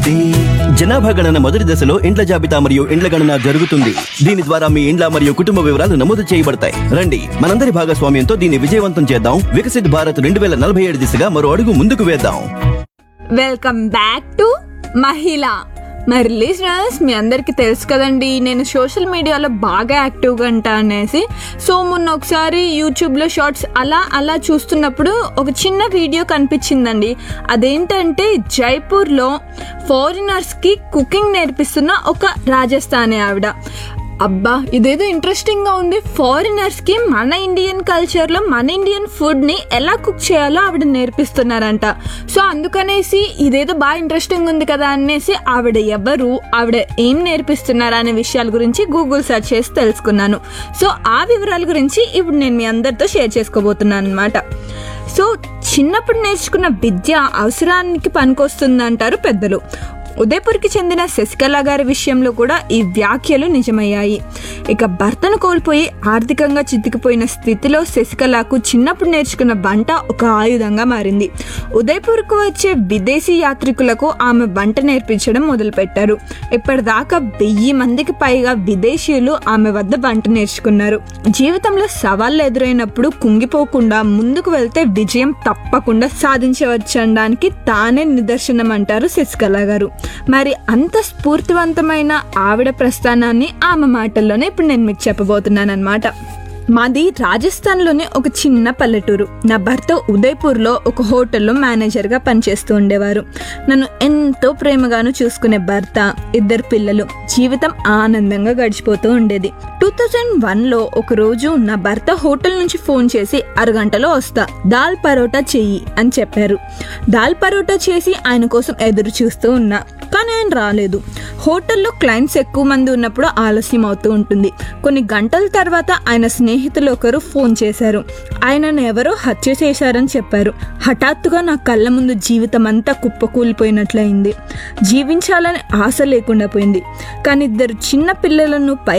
జనాభా గణన మొదటి దశలో ఇండ్ల జాబితా మరియు ఇండ్ల గణన జరుగుతుంది దీని ద్వారా మీ ఇండ్ల మరియు కుటుంబ వివరాలు నమోదు చేయబడతాయి రండి మనందరి భాగస్వామ్యంతో దీన్ని విజయవంతం చేద్దాం వికసిత్ భారత్ రెండు వేల నలభై ఏడు దిశగా మరో అడుగు ముందుకు వేద్దాం వెల్కమ్ బ్యాక్ టు మహిళ మరి లిజనర్స్ మీ అందరికీ తెలుసు కదండి నేను సోషల్ మీడియాలో బాగా యాక్టివ్గా ఉంటా అనేసి సో మొన్న ఒకసారి యూట్యూబ్లో షార్ట్స్ అలా అలా చూస్తున్నప్పుడు ఒక చిన్న వీడియో కనిపించిందండి అదేంటంటే జైపూర్లో ఫారినర్స్కి కుకింగ్ నేర్పిస్తున్న ఒక రాజస్థానీ ఆవిడ అబ్బా ఇదేదో ఇంట్రెస్టింగ్ గా ఉంది ఫారినర్స్ కి మన ఇండియన్ కల్చర్ లో మన ఇండియన్ ఫుడ్ ని ఎలా కుక్ చేయాలో ఆవిడ నేర్పిస్తున్నారంట సో అందుకనేసి ఇదేదో బాగా ఇంట్రెస్టింగ్ ఉంది కదా అనేసి ఆవిడ ఎవరు ఆవిడ ఏం నేర్పిస్తున్నారు అనే విషయాల గురించి గూగుల్ సెర్చ్ చేసి తెలుసుకున్నాను సో ఆ వివరాల గురించి ఇప్పుడు నేను మీ అందరితో షేర్ చేసుకోబోతున్నాను అనమాట సో చిన్నప్పుడు నేర్చుకున్న విద్య అవసరానికి పనికొస్తుంది అంటారు పెద్దలు ఉదయపూర్కి చెందిన శశికళ గారి విషయంలో కూడా ఈ వ్యాఖ్యలు నిజమయ్యాయి ఇక భర్తను కోల్పోయి ఆర్థికంగా చితికిపోయిన స్థితిలో శశికళకు చిన్నప్పుడు నేర్చుకున్న వంట ఒక ఆయుధంగా మారింది ఉదయపూర్కు వచ్చే విదేశీ యాత్రికులకు ఆమె వంట నేర్పించడం మొదలుపెట్టారు ఇప్పటిదాకా వెయ్యి మందికి పైగా విదేశీయులు ఆమె వద్ద వంట నేర్చుకున్నారు జీవితంలో సవాళ్ళు ఎదురైనప్పుడు కుంగిపోకుండా ముందుకు వెళ్తే విజయం తప్పకుండా సాధించవచ్చనడానికి తానే నిదర్శనం అంటారు శశికళ గారు మరి అంత స్ఫూర్తివంతమైన ఆవిడ ప్రస్థానాన్ని ఆమె మాటల్లోనే ఇప్పుడు నేను మీకు చెప్పబోతున్నాను అనమాట మాది రాజస్థాన్లోని ఒక చిన్న పల్లెటూరు నా భర్త ఉదయ్పూర్లో ఒక హోటల్లో మేనేజర్గా పనిచేస్తూ ఉండేవారు నన్ను ఎంతో ప్రేమగాను చూసుకునే భర్త ఇద్దరు పిల్లలు జీవితం ఆనందంగా గడిచిపోతూ ఉండేది టూ థౌజండ్ వన్లో ఒక రోజు నా భర్త హోటల్ నుంచి ఫోన్ చేసి అరగంటలో వస్తా దాల్ పరోటా చెయ్యి అని చెప్పారు దాల్ పరోటా చేసి ఆయన కోసం ఎదురు చూస్తూ ఉన్నా కానీ ఆయన రాలేదు హోటల్లో క్లయింట్స్ ఎక్కువ మంది ఉన్నప్పుడు ఆలస్యం అవుతూ ఉంటుంది కొన్ని గంటల తర్వాత ఆయన స్నేహితులు ఒకరు ఫోన్ చేశారు ఆయనను ఎవరో హత్య చేశారని చెప్పారు హఠాత్తుగా నా కళ్ళ ముందు జీవితం అంతా కుప్పకూలిపోయినట్లయింది జీవించాలని ఆశ లేకుండా పోయింది కానీ ఇద్దరు చిన్న పిల్లలను పై